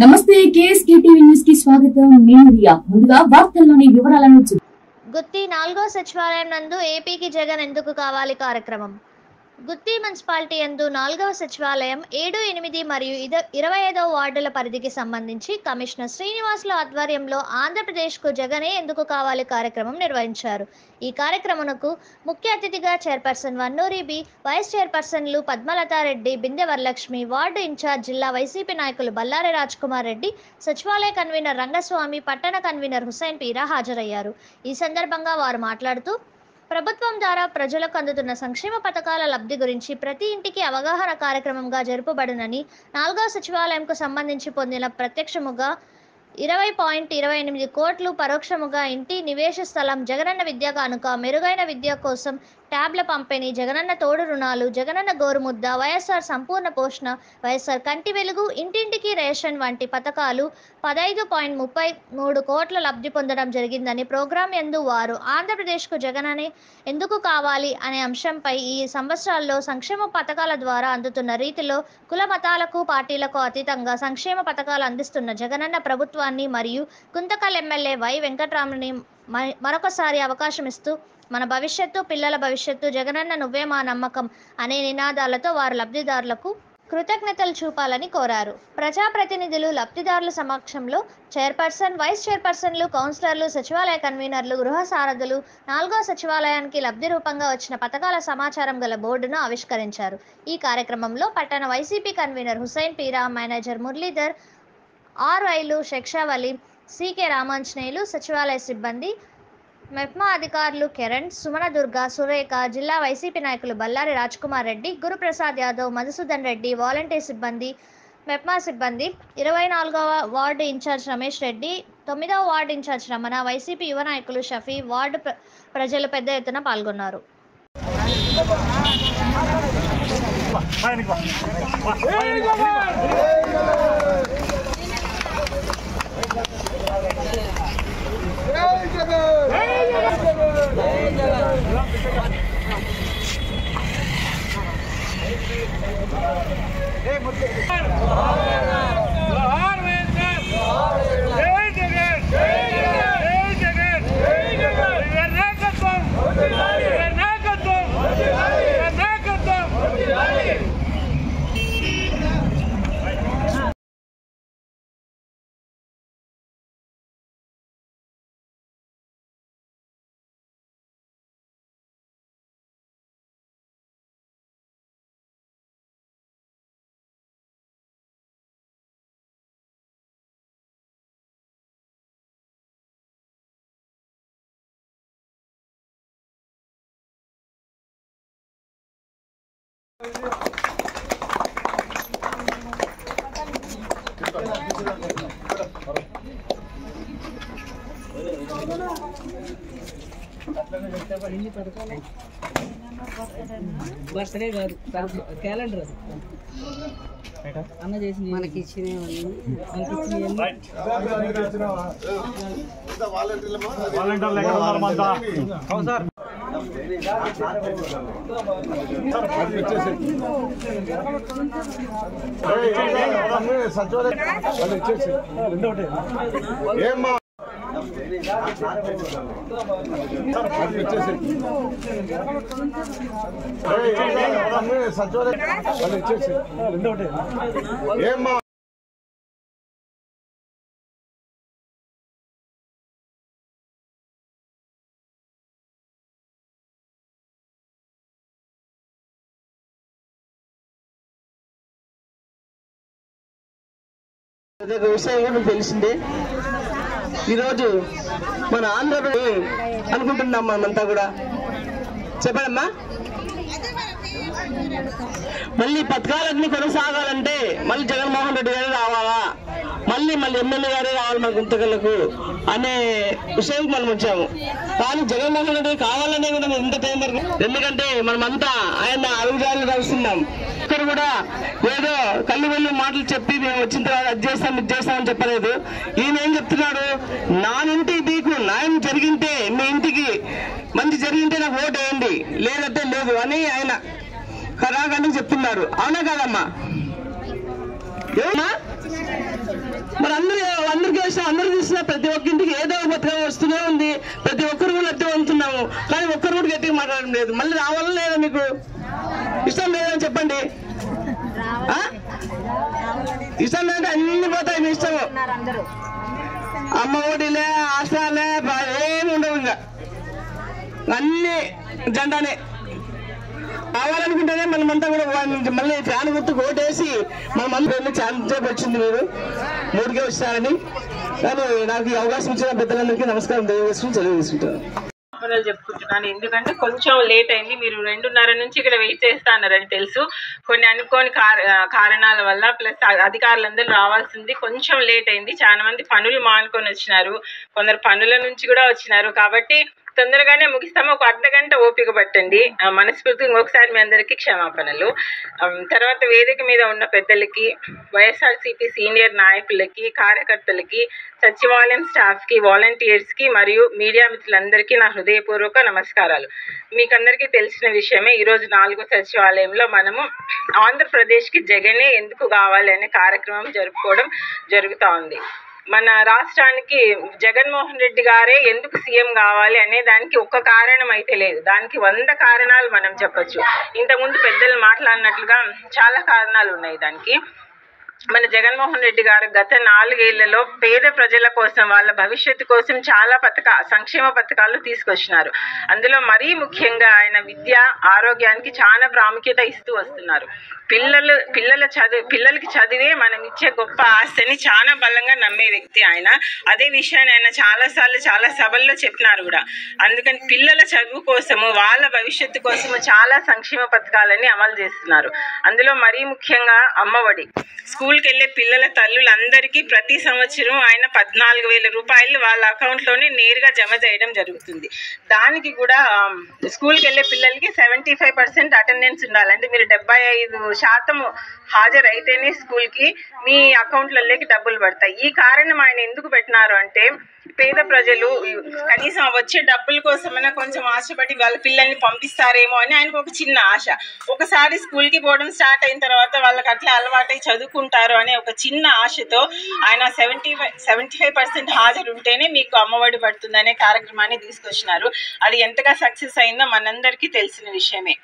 నమస్తే KSK TV news కి స్వాగతం నేను రియా ముందుగా వార్తల్లోని వివరాలను చూ- గుత్తి నాలుగో సచివాలయం నందు ఏపీకి జగన్ ఎందుకు కావాలి కార్యక్రమం గుత్తి మున్సిపాలిటీ యందు నాలుగవ సచివాలయం ఏడు ఎనిమిది మరియు ఇద ఇరవై ఐదవ వార్డుల పరిధికి సంబంధించి కమిషనర్ శ్రీనివాసుల ఆధ్వర్యంలో ఆంధ్రప్రదేశ్కు జగనే ఎందుకు కావాలి కార్యక్రమం నిర్వహించారు ఈ కార్యక్రమంకు ముఖ్య అతిథిగా చైర్పర్సన్ వన్నూరి బి వైస్ చైర్పర్సన్లు పద్మలతారెడ్డి బిందె వరలక్ష్మి వార్డు ఇన్ఛార్జ్ జిల్లా వైసీపీ నాయకులు బల్లారి రాజ్కుమార్ రెడ్డి సచివాలయ కన్వీనర్ రంగస్వామి పట్టణ కన్వీనర్ హుసైన్ పీరా హాజరయ్యారు ఈ సందర్భంగా వారు మాట్లాడుతూ ప్రభుత్వం ద్వారా ప్రజలకు అందుతున్న సంక్షేమ పథకాల లబ్ధి గురించి ప్రతి ఇంటికి అవగాహన కార్యక్రమంగా జరుపబడునని నాలుగవ సచివాలయంకు సంబంధించి పొందిన ప్రత్యక్షముగా ఇరవై పాయింట్ ఇరవై ఎనిమిది కోట్లు పరోక్షముగా ఇంటి నివేశ స్థలం జగనన్న విద్యా కానుక మెరుగైన విద్య కోసం ట్యాబ్ల పంపిణీ జగనన్న తోడు రుణాలు జగనన్న గోరుముద్ద వైఎస్ఆర్ సంపూర్ణ పోషణ వైఎస్ఆర్ కంటి వెలుగు ఇంటింటికి రేషన్ వంటి పథకాలు పదైదు పాయింట్ ముప్పై మూడు కోట్ల లబ్ధి పొందడం జరిగిందని ప్రోగ్రాం ఎందు వారు ఆంధ్రప్రదేశ్కు జగననే ఎందుకు కావాలి అనే అంశంపై ఈ సంవత్సరాల్లో సంక్షేమ పథకాల ద్వారా అందుతున్న రీతిలో కుల మతాలకు పార్టీలకు అతీతంగా సంక్షేమ పథకాలు అందిస్తున్న జగనన్న ప్రభుత్వాన్ని మరియు గుంతకల్ ఎమ్మెల్యే వై వెంకట్రామని మ- మరొకసారి అవకాశం ఇస్తూ మన భవిష్యత్తు పిల్లల భవిష్యత్తు జగనన్న నువ్వే మా నమ్మకం అనే నినాదాలతో వారు లబ్ధిదారులకు కృతజ్ఞతలు చూపాలని కోరారు ప్రజాప్రతినిధులు లబ్ధిదారుల సమక్షంలో చైర్పర్సన్ వైస్ చైర్పర్సన్లు కౌన్సిలర్లు సచివాలయ కన్వీనర్లు గృహ సారథులు నాలుగో సచివాలయానికి లబ్ధి రూపంగా వచ్చిన పథకాల సమాచారం గల బోర్డును ఆవిష్కరించారు ఈ కార్యక్రమంలో పట్టణ YCP convener Hussain Peera manager Muralidhar R వైలు శిక్షావలి సికే రామాంజనేయులు సచివాలయ సిబ్బంది మెప్మా అధికారులు కిరణ్ సుమన దుర్గా సురేఖ జిల్లా వైసీపీ నాయకులు బల్లారి రాజ్కుమార్ రెడ్డి గురుప్రసాద్ యాదవ్ మధుసూదన్ రెడ్డి వాలంటీర్ సిబ్బంది మెప్మా సిబ్బంది ఇరవై నాలుగవ వార్డు ఇన్ఛార్జ్ రమేష్ రెడ్డి తొమ్మిదవ వార్డు ఇన్ఛార్జ్ రమణ వైసీపీ యువ నాయకులు షఫీ వార్డు ప్ర- ప్రజలు పెద్ద ఎత్తున పాల్గొన్నారు జోహార్ వైఎస్ఆర్ జై జగన్ జై జగన్ జై జగన్ జై జగన్ ఇవర్ నాయకత్వం ఇవర్ నాయకత్వం ఇవర్ నాయకత్వం బర్త్డే కాదు క్యాలెండర్ అది అన్న చేసింది మనకి ఇచ్చినవన్నీ మనకి ఇచ్చినవన్నీ వాలంటీర్లు ఎక్కడ ఉన్నారు మనతో ఏమ్మా ఏమ్మా అదే వ్యవసాయం కూడా తెలిసిందే ఈరోజు మన ఆంధ్రప్రదేశ్ అనుకుంటున్నాం మనమంతా కూడా చెప్పడమ్మా మళ్ళీ పథకాలన్నీ కొనసాగాలంటే మళ్ళీ జగన్మోహన్ రెడ్డి గారే రావాలా మళ్ళీ మళ్ళీ ఎమ్మెల్యే గారే రావాలి మన గుంతకళ్ళకు అనే విషయం మనం వచ్చాము కానీ జగన్మోహన్ రెడ్డి కావాలనే కూడా మనం ఇంత టైం వరకు ఎందుకంటే మనమంతా ఆయన అడుగుజాలు నడుస్తున్నాం ఇక్కడ కూడా ఏదో కళ్ళు వెళ్ళి మాటలు చెప్పి మేము వచ్చిన తర్వాత అది చేస్తాం ఇది చేస్తాం అని చెప్పలేదు ఈయన ఏం చెప్తున్నాడు నా ఇంటి మీకు న్యాయం జరిగింటే మీ ఇంటికి మంచి జరిగింటే నాకు ఓటు వేయండి లేదంటే లేదు అని ఆయన కరాగండి చెప్తున్నారు అవునా కాదమ్మా ఏమన్నా మరి అందరూ అందరికీ వచ్చిన అందరూ చూసిన ప్రతి ఒక్క ఇంటికి ఏదో ఒక పథకం వస్తూనే ఉంది ప్రతి ఒక్కరు కూడా లబ్ధి పొందుతున్నాము కానీ ఒక్కరు కూడా గట్టిగా మాట్లాడడం లేదు మళ్ళీ రావాలా లేదా మీకు ఇష్టం లేదని చెప్పండి ఆ? ఇష్టం లేదంటే అన్ని పోతాయి మీ ఇష్టం అమ్మ ఒడిలే ఆశలే బా- ఏమి ఉండవు ఇంకా అన్ని జెండానే కావాలనుకుంటేనే మనమంతా కూడా వా- మళ్ళీ ఫ్యాన్ గుర్తు ఓటేసి మనమంతా వెళ్ళి ఛాన్స్ సేపు వచ్చింది మీరు మూడుకే వచ్చారని కానీ నాకు ఈ అవకాశం ఇచ్చిన పెద్దలందరికీ నమస్కారం తెలియజేసుకుని తెలియజేసుకుంటాను వివరాలు చెప్పుకుంటున్నాను ఎందుకంటే కొంచెం లేట్ అయింది మీరు రెండున్నర నుంచి ఇక్కడ వెయిట్ చేస్తా అన్నారని తెలుసు కొన్ని అనుకోని కార- ఆ, కారణాల వల్ల ప్లస్ అధికారులందరూ రావాల్సింది కొంచెం లేట్ అయింది చాలా మంది పనులు మానుకొని వచ్చినారు కొందరు పనుల నుంచి కూడా వచ్చినారు కాబట్టి తొందరగానే ముగిస్తాము ఒక అర్ధ గంట ఓపిక పట్టండి ఆ, మనస్ఫూర్తిగా ఇంకొకసారి మీ అందరికీ క్షమాపణలు ఆ, తర్వాత వేదిక మీద ఉన్న పెద్దలకి వైఎస్ఆర్సీపీ సీనియర్ నాయకులకి కార్యకర్తలకి సచివాలయం స్టాఫ్ కి వాలంటీర్స్ కి మరియు మీడియా మిత్రులందరికీ నా హృదయపూర్వక నమస్కారాలు మీకందరికీ తెలిసిన విషయమే ఈ రోజు నాలుగో సచివాలయంలో మనము ఆంధ్రప్రదేశ్ కి జగనే ఎందుకు కావాలి అనే కార్యక్రమం జరుపుకోవడం జరుగుతా ఉంది మన రాష్ట్రానికి జగన్మోహన్ రెడ్డి గారే ఎందుకు సీఎం కావాలి అనే దానికి ఒక్క కారణం అయితే లేదు దానికి వంద కారణాలు మనం చెప్పొచ్చు ఇంతకుముందు పెద్దలు మాట్లాడినట్లుగా చాలా కారణాలు ఉన్నాయి దానికి మన జగన్మోహన్ రెడ్డి గారు గత నాలుగేళ్లలో పేద ప్రజల కోసం వాళ్ళ భవిష్యత్తు కోసం చాలా పథక సంక్షేమ పథకాలు తీసుకొచ్చినారు అందులో మరీ ముఖ్యంగా ఆయన విద్య ఆరోగ్యానికి చాలా ప్రాముఖ్యత ఇస్తూ వస్తున్నారు పిల్లలు పిల్లల చదువు పిల్లలకి చదివే మనం ఇచ్చే గొప్ప ఆస్తిని చాలా బలంగా నమ్మే వ్యక్తి ఆయన అదే విషయాన్ని ఆయన చాలా సార్లు చాలా సభల్లో చెప్పినారు కూడా అందుకని పిల్లల చదువు కోసము వాళ్ళ భవిష్యత్తు కోసము చాలా సంక్షేమ పథకాలని అమలు చేస్తున్నారు అందులో మరీ ముఖ్యంగా అమ్మఒడి స్కూల్కి వెళ్ళే పిల్లల తల్లులందరికీ ప్రతి సంవత్సరం ఆయన పద్నాలుగు వేల రూపాయలు వాళ్ళ అకౌంట్లోనే నేరుగా జమ చేయడం జరుగుతుంది దానికి కూడా ఆమ్, స్కూల్కి వెళ్ళే పిల్లలకి సెవెంటీ ఫైవ్ పర్సెంట్ అటెండెన్స్ ఉండాలి అంటే మీరు డెబ్బై ఐదు శాతం హాజరైతేనే స్కూల్కి మీ అకౌంట్లలోకి డబ్బులు పడతాయి ఈ కారణం ఆయన ఎందుకు పెట్టినారు అంటే పేద ప్రజలు కనీసం వచ్చే డబ్బుల కోసమైనా కొంచెం ఆశపడి వాళ్ళ పిల్లల్ని పంపిస్తారేమో అని ఆయనకు ఒక చిన్న ఆశ ఒకసారి స్కూల్కి పోవడం స్టార్ట్ అయిన తర్వాత వాళ్ళకి అట్లా అలవాటై చదువుకుంటారు అనే ఒక చిన్న ఆశతో ఆయన seventy five seventy five percent హాజరు ఉంటేనే మీకు అమ్మఒడి పడుతుంది అనే కార్యక్రమాన్ని తీసుకొచ్చినారు అది ఎంతగా సక్సెస్ అయిందో మనందరికీ తెలిసిన విషయమే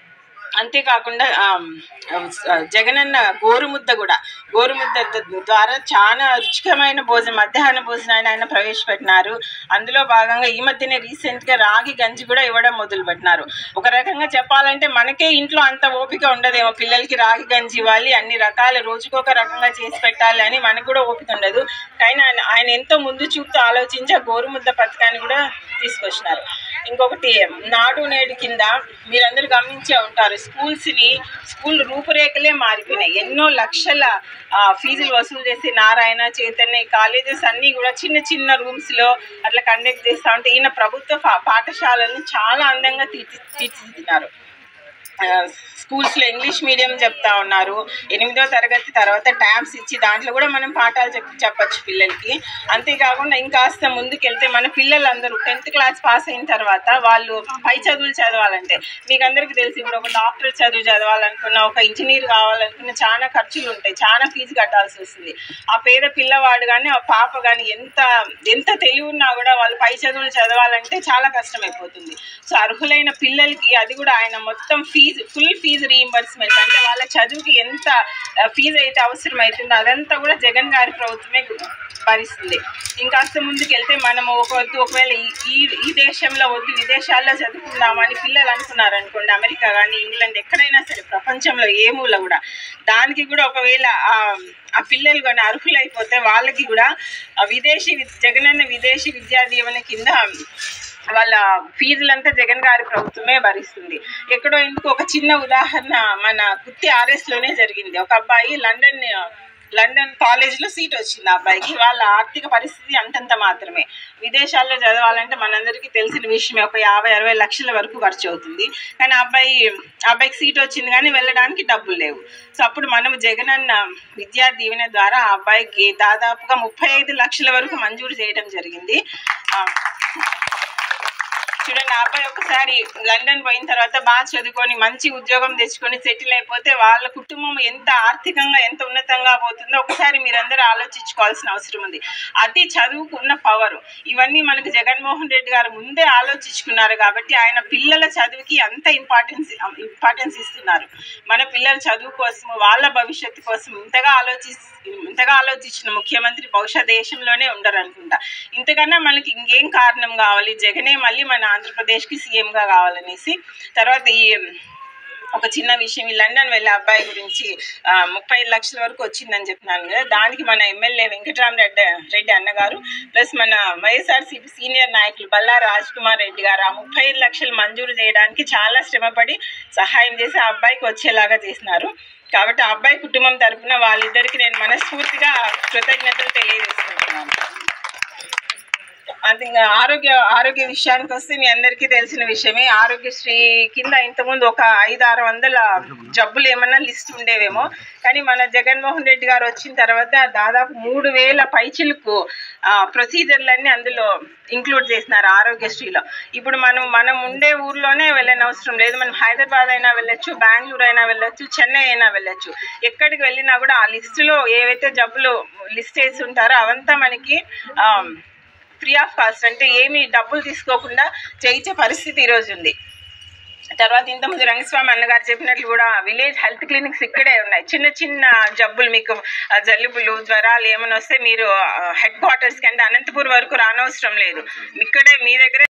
అంతేకాకుండా ఆమ్, ఆ, జగనన్న గోరుముద్ద కూడా గోరుముద్ద ద- ద్వారా చాలా రుచికరమైన భోజనం మధ్యాహ్న భోజనాన్ని ఆయన ప్రవేశపెట్టినారు అందులో భాగంగా ఈ మధ్యనే రీసెంట్ గా రాగి గంజి కూడా ఇవ్వడం మొదలు పెట్టినారు ఒక రకంగా చెప్పాలంటే మనకే ఇంట్లో అంత ఓపిక ఉండదేమో పిల్లలకి రాగి గంజి ఇవ్వాలి అన్ని రకాల రోజుకొక రకంగా చేసి పెట్టాలి అని మనకు కూడా ఓపిక ఉండదు కానీ ఆయన ఆయన ఎంతో ముందు చూపుతూ ఆలోచించి ఆ గోరుముద్ద పథకాన్ని కూడా తీసుకొచ్చినారు ఇంకొకటి నాడు నేడు కింద మీరందరూ గమనించే ఉంటారు స్కూల్స్ ని స్కూల్ రూపురేఖలే మారిపోయినాయి ఎన్నో లక్షల ఆ, ఫీజులు వసూలు చేసి నారాయణ చైతన్య కాలేజెస్ అన్ని కూడా చిన్న చిన్న రూమ్స్ లో అట్లా కండక్ట్ చేస్తా ఉంటే ఈయన ప్రభుత్వ పా- పాఠశాలను చాలా అందంగా తీర్చి తీర్చిదిద్దినారు స్కూల్స్ లో ఇంగ్లీష్ మీడియం చెప్తా ఉన్నారు ఎనిమిదో తరగతి తర్వాత ట్యాబ్స్ ఇచ్చి దాంట్లో కూడా మనం పాఠాలు చెప్ చెప్పచ్చు పిల్లలకి అంతేకాకుండా ఇంకాస్త ముందుకెళ్తే మన పిల్లలందరూ టెన్త్ క్లాస్ పాస్ అయిన తర్వాత వాళ్ళు పై చదువులు చదవాలంటే మీకు అందరికీ తెలిసి ఇప్పుడు ఒక డాక్టర్ చదువు చదవాలనుకున్న ఒక ఇంజనీర్ కావాలనుకున్న చాలా ఖర్చులు ఉంటాయి చాలా ఫీజు కట్టాల్సి వస్తుంది ఆ పేద పిల్లవాడు కానీ ఆ పాప కానీ ఎంత ఎంత తెలివి ఉన్నా కూడా వాళ్ళు పై చదువులు చదవాలంటే చాలా కష్టమైపోతుంది సో అర్హులైన పిల్లలకి అది కూడా ఆయన మొత్తం ఫీజు ఫుల్ ఫీజు రీయింబర్స్మెంట్ అంటే వాళ్ళ చదువుకి ఎంత ఫీజు అయితే అవసరం అవుతుందో అదంతా కూడా జగన్ గారి ప్రభుత్వమే భరిస్తుంది ఇంకాస్త ముందుకు వెళ్తే మనం ఒక వద్దు ఒకవేళ ఈ- ఈ ఈ దేశంలో వద్దు విదేశాల్లో చదువుకుందామని పిల్లలు అనుకున్నారు అనుకోండి అమెరికా కానీ ఇంగ్లాండ్ ఎక్కడైనా సరే ప్రపంచంలో ఏ మూల కూడా దానికి కూడా ఒకవేళ ఆ ఆ పిల్లలు కానీ అర్హులైపోతే వాళ్ళకి కూడా ఆ విదేశీ వి- జగనన్న విదేశీ విద్యా దీవెన కింద వాళ్ళ ఫీజులంతా జగన్ గారి ప్రభుత్వమే భరిస్తుంది ఎక్కడో ఎందుకు ఒక చిన్న ఉదాహరణ మన కుత్తి ఆర్ఎస్ లోనే జరిగింది ఒక అబ్బాయి లండన్ లండన్ కాలేజ్ లో సీట్ వచ్చింది ఆ అబ్బాయికి వాళ్ళ ఆర్థిక పరిస్థితి అంతంత మాత్రమే విదేశాల్లో చదవాలంటే మనందరికీ తెలిసిన విషయమే ఒక యాభై అరవై లక్షల వరకు ఖర్చు అవుతుంది కానీ ఆ అబ్బాయి ఆ అబ్బాయికి సీట్ వచ్చింది కానీ వెళ్ళడానికి డబ్బులు లేవు సో అప్పుడు మనం జగనన్న విద్యా దీవెన ద్వారా ఆ అబ్బాయికి దాదాపుగా ముప్పై ఐదు లక్షల వరకు మంజూరు చేయడం జరిగింది ఆ, చూడండి ఆ అబ్బాయి ఒకసారి లండన్ పోయిన తర్వాత బాగా చదువుకొని మంచి ఉద్యోగం తెచ్చుకొని సెటిల్ అయిపోతే వాళ్ళ కుటుంబం ఎంత ఆర్థికంగా ఎంత ఉన్నతంగా పోతుందో ఒకసారి మీరందరూ ఆలోచించుకోవాల్సిన అవసరం ఉంది అది చదువుకున్న పవర్ ఇవన్నీ మనకు జగన్మోహన్ రెడ్డి గారు ముందే ఆలోచించుకున్నారు కాబట్టి ఆయన పిల్లల చదువుకి అంత ఇంపార్టెన్స్ ఇంపార్టెన్స్ ఇస్తున్నారు మన పిల్లల చదువు కోసం వాళ్ళ భవిష్యత్తు కోసం ఇంతగా ఆలోచి ఇంతగా ఆలోచించిన ముఖ్యమంత్రి బహుశా దేశంలోనే ఉండరు అనుకుంటా ఇంతకన్నా మనకి ఇంకేం కారణం కావాలి జగనే మళ్ళీ మన ఆంధ్రప్రదేశ్కి సీఎంగా కావాలనేసి తర్వాత ఈ ఒక చిన్న విషయం ఈ లండన్ వెళ్ళే అబ్బాయి గురించి ఆ, ముప్పై ఐదు లక్షల వరకు వచ్చిందని చెప్పినాను కదా దానికి మన ఎమ్మెల్యే వెంకటరామరెడ్డి రెడ్డి అన్నగారు ప్లస్ మన వైఎస్ఆర్సీపీ సీనియర్ నాయకులు బల్లా రాజ్ కుమార్ రెడ్డి గారు ఆ ముప్పై ఐదు లక్షలు మంజూరు చేయడానికి చాలా శ్రమపడి సహాయం చేసి ఆ అబ్బాయికి వచ్చేలాగా చేసినారు కాబట్టి ఆ అబ్బాయి కుటుంబం తరపున వాళ్ళిద్దరికి నేను మనస్ఫూర్తిగా కృతజ్ఞతలు తెలియజేసుకుంటున్నాను అది ఇంకా ఆరోగ్య ఆరోగ్య విషయానికి వస్తే మీ అందరికీ తెలిసిన విషయమే ఆరోగ్యశ్రీ కింద ఇంతకుముందు ఒక ఐదు ఆరు వందల జబ్బులు ఏమన్నా లిస్ట్ ఉండేవేమో కానీ మన జగన్మోహన్ రెడ్డి గారు వచ్చిన తర్వాత దాదాపు మూడు వేల పైచిలకు ప్రొసీజర్లన్నీ అందులో ఇంక్లూడ్ చేసినారు ఆరోగ్యశ్రీలో ఇప్పుడు మనం మనం ఉండే ఊర్లోనే వెళ్ళని అవసరం లేదు మనం హైదరాబాద్ అయినా వెళ్ళొచ్చు బెంగళూరు అయినా వెళ్ళొచ్చు చెన్నై అయినా వెళ్ళొచ్చు ఎక్కడికి వెళ్ళినా కూడా ఆ లిస్టులో ఏవైతే జబ్బులు లిస్ట్ చేసి ఉంటారో అవంతా మనకి ఆ, ఫ్రీ ఆఫ్ కాస్ట్ అంటే ఏమి డబ్బులు తీసుకోకుండా చేయించే పరిస్థితి ఈరోజు ఉంది తర్వాత ఇంతకుముందు రంగస్వామి అన్నగారు చెప్పినట్లు కూడా విలేజ్ హెల్త్ క్లినిక్స్ ఇక్కడే ఉన్నాయి చిన్న చిన్న జబ్బులు మీకు ఆ, జలుబులు జ్వరాలు ఏమైనా వస్తే మీరు హెడ్ క్వార్టర్స్కి అంటే అనంతపూర్ వరకు రానవసరం లేదు ఇక్కడే మీ దగ్గరే